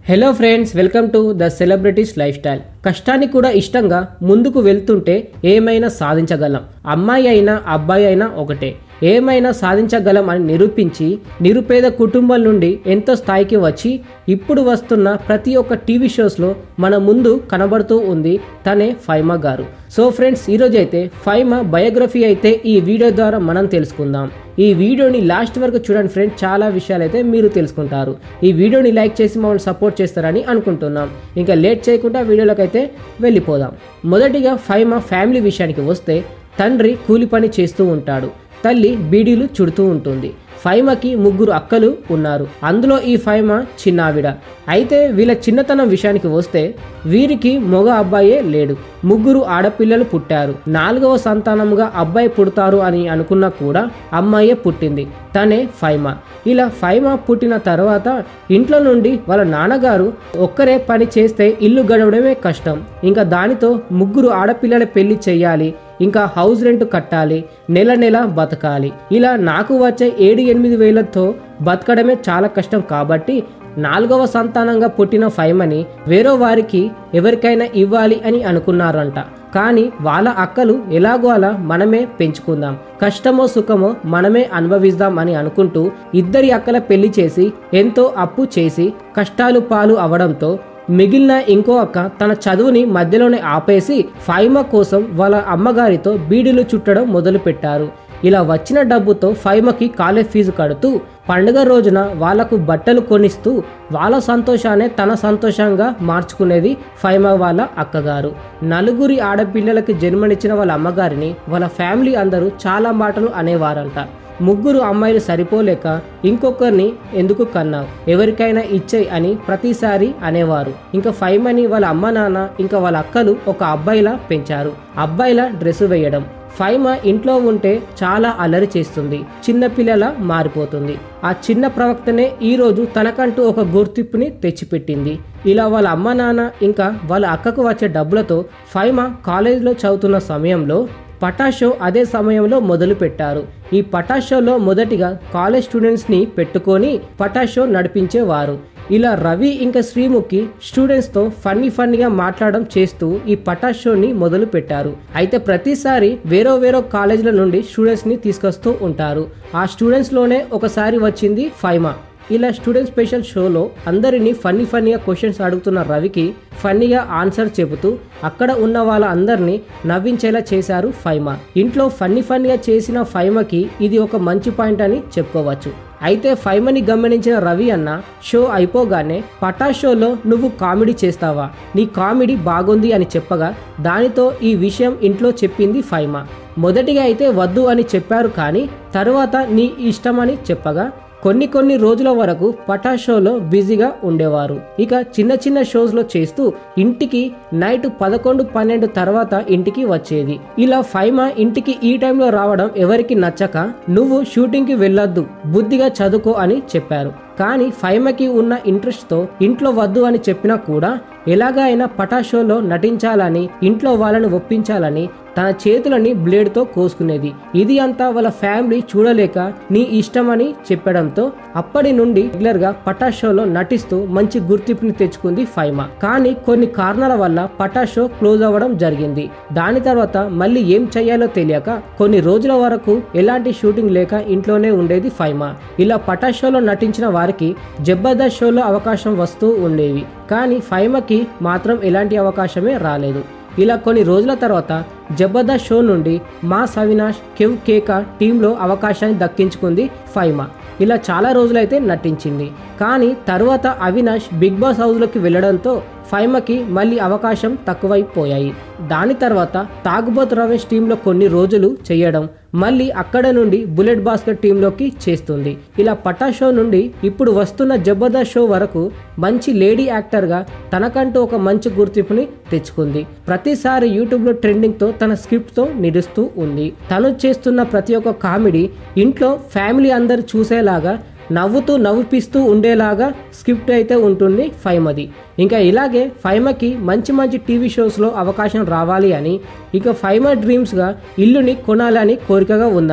hello friends welcome to the celebrities lifestyle కష్టాన్ని కూడా ఇష్టంగా ముందుకు వెళ్తుంటే ఏమైనా సాధించగలం అమ్మాయి అయినా అబ్బాయి అయినా ఒకటే ఏమైనా సాధించగలం అని నిరూపించి నిరుపేద కుటుంబం నుండి ఎంతో స్థాయికి వచ్చి ఇప్పుడు వస్తున్న ప్రతి ఒక్క టీవీ షోస్లో మన ముందు కనబడుతూ ఉంది తనే ఫైమా గారు సో ఫ్రెండ్స్ ఈరోజు అయితే ఫైమా బయోగ్రఫీ అయితే ఈ వీడియో ద్వారా మనం తెలుసుకుందాం ఈ వీడియోని లాస్ట్ వరకు చూడండి ఫ్రెండ్స్ చాలా విషయాలు అయితే మీరు తెలుసుకుంటారు ఈ వీడియోని లైక్ చేసి మమ్మల్ని సపోర్ట్ చేస్తారని అనుకుంటున్నాం ఇంకా లేట్ చేయకుండా వీడియోలోకి అయితే వెళ్ళిపోదాం మొదటిగా ఫైమా ఫ్యామిలీ విషయానికి వస్తే తండ్రి కూలి పని చేస్తూ ఉంటాడు తల్లి బీడీలు చుడుతూ ఉంటుంది ఫైమకి ముగ్గురు అక్కలు ఉన్నారు అందులో ఈ ఫైమ చిన్నావిడ అయితే వీళ్ళ చిన్నతనం విషయానికి వస్తే వీరికి మగ అబ్బాయే లేడు ముగ్గురు ఆడపిల్లలు పుట్టారు నాలుగవ సంతానంగా అబ్బాయి పుడతారు అని అనుకున్నా కూడా అమ్మాయే పుట్టింది తనే ఫైమా ఇలా ఫైమా పుట్టిన తర్వాత ఇంట్లో నుండి వాళ్ళ నాన్నగారు ఒక్కరే పని చేస్తే ఇల్లు గడవడమే కష్టం ఇంకా దానితో ముగ్గురు ఆడపిల్లల పెళ్లి చేయాలి ఇంకా హౌస్ రెంట్ కట్టాలి నెల నెల బతకాలి ఇలా నాకు వచ్చే ఏడు ఎనిమిది వేలతో బతకడమే చాలా కష్టం కాబట్టి నాలుగవ సంతానంగా పుట్టిన ఫైమని వేరే వారికి ఎవరికైనా ఇవ్వాలి అని అనుకున్నారంట కానీ వాళ్ళ అక్కలు ఎలాగో అలా మనమే పెంచుకుందాం కష్టమో సుఖమో మనమే అనుభవిద్దాం అని అనుకుంటూ ఇద్దరి అక్కల పెళ్లి చేసి ఎంతో అప్పు చేసి కష్టాలు పాలు అవడంతో మిగిలిన ఇంకో అక్క తన చదువుని మధ్యలోనే ఆపేసి ఫైమా కోసం వాళ్ళ అమ్మగారితో బీడీలు చుట్టడం మొదలుపెట్టారు ఇలా వచ్చిన డబ్బుతో ఫైమకి కాలేజ్ ఫీజు కడుతూ పండుగ రోజున వాళ్లకు బట్టలు కొనిస్తూ వాళ్ళ సంతోషాన్ని తన సంతోషంగా మార్చుకునేది ఫైమా వాళ్ళ అక్కగారు నలుగురి ఆడపిల్లలకి జన్మనిచ్చిన వాళ్ళ అమ్మగారిని వాళ్ళ ఫ్యామిలీ అందరూ చాలా మాటలు అనేవారంట ముగ్గురు అమ్మాయిలు సరిపోలేక ఇంకొకరిని ఎందుకు కన్నావు ఎవరికైనా ఇచ్చేయి అని ప్రతిసారి అనేవారు ఇంకా ఫైమని వాళ్ళ అమ్మ నాన్న ఇంకా వాళ్ళ అక్కలు ఒక అబ్బాయిలా పెంచారు అబ్బాయిలా డ్రెస్ వేయడం ఫైమా ఇంట్లో ఉంటే చాలా అల్లరి చేస్తుంది చిన్నపిల్లల మారిపోతుంది ఆ చిన్న ప్రవక్తనే ఈరోజు తనకంటూ ఒక గుర్తింపుని తెచ్చిపెట్టింది ఇలా వాళ్ళ అమ్మ నాన్న ఇంకా వాళ్ళ అక్కకు వచ్చే డబ్బులతో ఫైమా కాలేజీలో చదువుతున్న సమయంలో పటాషో అదే సమయంలో మొదలు పెట్టారు ఈ పటాషోలో మొదటిగా కాలేజ్ స్టూడెంట్స్ని పెట్టుకొని పటాషో నడిపించేవారు ఇలా రవి ఇంకా శ్రీముఖి స్టూడెంట్స్తో ఫన్నీ ఫన్నీగా మాట్లాడడం చేస్తూ ఈ పటాష్ షోని మొదలు పెట్టారు అయితే ప్రతిసారి వేరే వేరే కాలేజీల నుండి స్టూడెంట్స్ని తీసుకొస్తూ ఉంటారు ఆ స్టూడెంట్స్లోనే ఒకసారి వచ్చింది ఫైమా ఇలా స్టూడెంట్ స్పెషల్ షోలో అందరినీ ఫన్నీ ఫన్నీగా క్వశ్చన్స్ అడుగుతున్న రవికి ఫన్నీగా ఆన్సర్ చెబుతూ అక్కడ ఉన్న వాళ్ళ అందరినీ నవ్వించేలా చేశారు ఫైమా ఇంట్లో ఫన్నీ ఫన్నీగా చేసిన ఫైమాకి ఇది ఒక మంచి పాయింట్ అని చెప్పుకోవచ్చు అయితే ఫైమని గమనించిన రవి అన్న షో అయిపోగానే పటా షోలో నువ్వు కామెడీ చేస్తావా నీ కామెడీ బాగుంది అని చెప్పగా దానితో ఈ విషయం ఇంట్లో చెప్పింది ఫైమా మొదటిగా అయితే వద్దు అని చెప్పారు కానీ తరువాత నీ ఇష్టమని చెప్పగా కొన్ని కొన్ని రోజుల వరకు పటా షోలో బిజీగా ఉండేవారు ఇక చిన్న చిన్న షోస్లో చేస్తూ ఇంటికి నైట్ పదకొండు పన్నెండు తర్వాత ఇంటికి వచ్చేది ఇలా ఫైమా ఇంటికి ఈ టైంలో రావడం ఎవరికి నచ్చక నువ్వు షూటింగ్కి వెళ్ళొద్దు బుద్ధిగా చదువుకో అని చెప్పారు కానీ ఫైమకి ఉన్న ఇంట్రెస్ట్తో ఇంట్లో వద్దు అని చెప్పినా కూడా ఎలాగా అయినా పటా షోలో నటించాలని ఇంట్లో వాళ్ళని ఒప్పించాలని తన చేతులని బ్లేడ్తో కోసుకునేది ఇది అంతా వాళ్ళ ఫ్యామిలీ చూడలేక నీ ఇష్టమని చెప్పడంతో అప్పటి నుండి రెగ్యులర్ గా పటా షోలో నటిస్తూ మంచి గుర్తింపుని తెచ్చుకుంది ఫైమా కానీ కొన్ని కారణాల వల్ల పటా షో క్లోజ్ అవ్వడం జరిగింది దాని తర్వాత మళ్ళీ ఏం చేయాలో తెలియక కొన్ని రోజుల వరకు ఎలాంటి షూటింగ్ లేక ఇంట్లోనే ఉండేది ఫైమా ఇలా పటా షోలో నటించిన వారికి జబర్దస్త్ షోలో అవకాశం వస్తూ ఉండేవి కానీ ఫైమాకి మాత్రం ఎలాంటి అవకాశమే రాలేదు ఇలా కొన్ని రోజుల తర్వాత జబర్దస్త్ షో నుండి మాస్ అవినాష్ కెవ్ కేక టీంలో అవకాశాన్ని దక్కించుకుంది ఫైమా ఇలా చాలా రోజులైతే నటించింది కానీ తర్వాత అవినాష్ బిగ్ బాస్ హౌస్లోకి వెళ్ళడంతో ఫైమకి మళ్ళీ అవకాశం తక్కువైపోయాయి దాని తర్వాత తాగుబోత్ రమేష్ టీంలో కొన్ని రోజులు చేయడం మళ్ళీ అక్కడ నుండి బుల్లెట్ బాస్కెట్ టీంలోకి చేస్తుంది ఇలా పటా షో నుండి ఇప్పుడు వస్తున్న జబర్దస్త్ షో వరకు మంచి లేడీ యాక్టర్గా తనకంటూ ఒక మంచి గుర్తింపుని తెచ్చుకుంది ప్రతిసారి యూట్యూబ్లో ట్రెండింగ్తో తన స్క్రిప్ట్తో నిలుస్తూ ఉంది తను చేస్తున్న ప్రతి ఒక్క కామెడీ ఇంట్లో ఫ్యామిలీ అందరు చూసేలాగా నవ్వుతూ నవ్విపిస్తూ ఉండేలాగా స్క్రిప్ట్ అయితే ఉంటుంది ఫైమది ఇంకా ఇలాగే ఫైమకి మంచి మంచి టీవీ షోస్లో అవకాశం రావాలి అని ఇక ఫైమా డ్రీమ్స్గా ఇల్లుని కొనాలని కోరికగా ఉందంట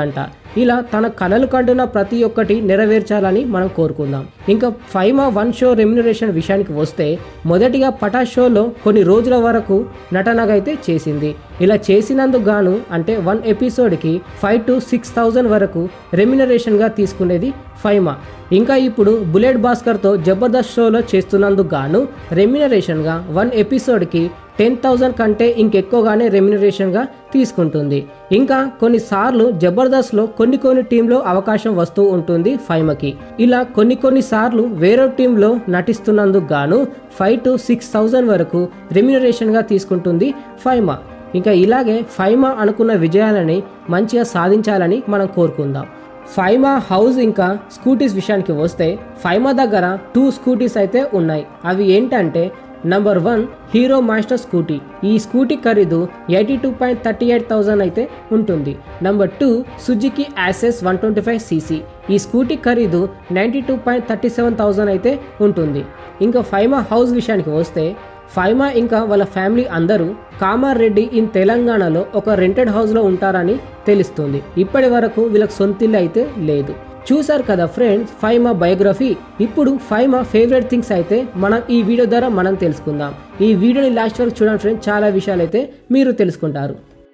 ఇలా తన కలలు కంటున్న ప్రతి ఒక్కటి నెరవేర్చాలని మనం కోరుకుందాం ఇంకా ఫైమా వన్ షో రెమ్యునరేషన్ విషయానికి వస్తే మొదటిగా పటా షోలో కొన్ని రోజుల వరకు నటనగా అయితే చేసింది ఇలా చేసినందుకు గాను అంటే వన్ ఎపిసోడ్కి ఫైవ్ టు సిక్స్ థౌజండ్ వరకు రెమ్యునరేషన్గా తీసుకునేది ఫైమా ఇంకా ఇప్పుడు బుల్లెట్ భాస్కర్తో జబర్దస్త్ షోలో చేస్తున్నందుకు గాను రెమ్యునరేషన్గా వన్ ఎపిసోడ్కి టెన్ థౌజండ్ కంటే ఇంకెక్కువగానే రెమ్యునరేషన్గా తీసుకుంటుంది ఇంకా కొన్నిసార్లు జబర్దస్త్లో కొన్ని కొన్ని టీంలో అవకాశం వస్తూ ఉంటుంది ఫైమకి ఇలా కొన్ని కొన్ని సార్లు వేరే టీంలో నటిస్తున్నందుకు గాను ఫైవ్ టు సిక్స్ థౌజండ్ వరకు రెమ్యునరేషన్గా తీసుకుంటుంది ఫైమా ఇంకా ఇలాగే ఫైమా అనుకున్న విజయాలని మంచిగా సాధించాలని మనం కోరుకుందాం ఫైమా హౌస్ ఇంకా స్కూటీస్ విషయానికి వస్తే ఫైమా దగ్గర టూ స్కూటీస్ అయితే ఉన్నాయి అవి ఏంటంటే number one Hero Maestro scooty ఈ స్కూటీ ఖరీదు eighty two point thirty eight thousand అయితే ఉంటుంది number two Suzuki Access one twenty five CC ఈ స్కూటీ ఖరీదు ninety two point thirty seven thousand అయితే ఉంటుంది ఇంకా ఫైమా హౌస్ విషయానికి వస్తే ఫైమా ఇంకా వాళ్ళ ఫ్యామిలీ అందరూ కామారెడ్డి ఇన్ తెలంగాణలో ఒక రెంటెడ్ హౌస్లో ఉంటారని తెలుస్తుంది ఇప్పటి వరకు వీళ్ళకి సొంతిల్లు అయితే లేదు చూసారు కదా ఫ్రెండ్స్ ఫైమా బయోగ్రఫీ ఇప్పుడు ఫైమా ఫేవరెట్ థింగ్స్ అయితే మనం ఈ వీడియో ద్వారా మనం తెలుసుకుందాం ఈ వీడియోని లాస్ట్ వరకు చూడండి ఫ్రెండ్స్ చాలా విషయాలు అయితే మీరు తెలుసుకుంటారు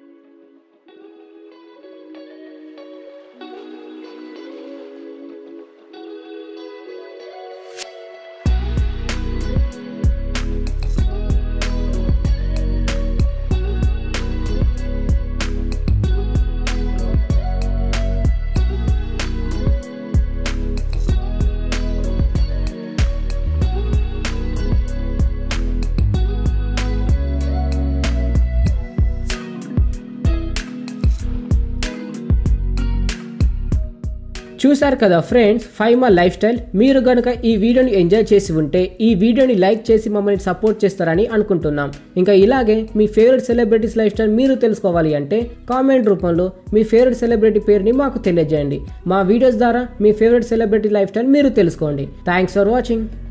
చూశారు కదా ఫ్రెండ్స్ ఫైవ్ మా లైఫ్ స్టైల్ మీరు కనుక ఈ వీడియోని ఎంజాయ్ చేసి ఉంటే ఈ వీడియోని లైక్ చేసి మమ్మల్ని సపోర్ట్ చేస్తారని అనుకుంటున్నాం ఇంకా ఇలాగే మీ ఫేవరెట్ సెలబ్రిటీస్ లైఫ్ స్టైల్ మీరు తెలుసుకోవాలి అంటే కామెంట్ రూపంలో మీ ఫేవరెట్ సెలబ్రిటీ పేరుని మాకు తెలియజేయండి మా వీడియోస్ ద్వారా మీ ఫేవరెట్ సెలబ్రిటీ లైఫ్ స్టైల్ మీరు తెలుసుకోండి థ్యాంక్స్ ఫర్ వాచింగ్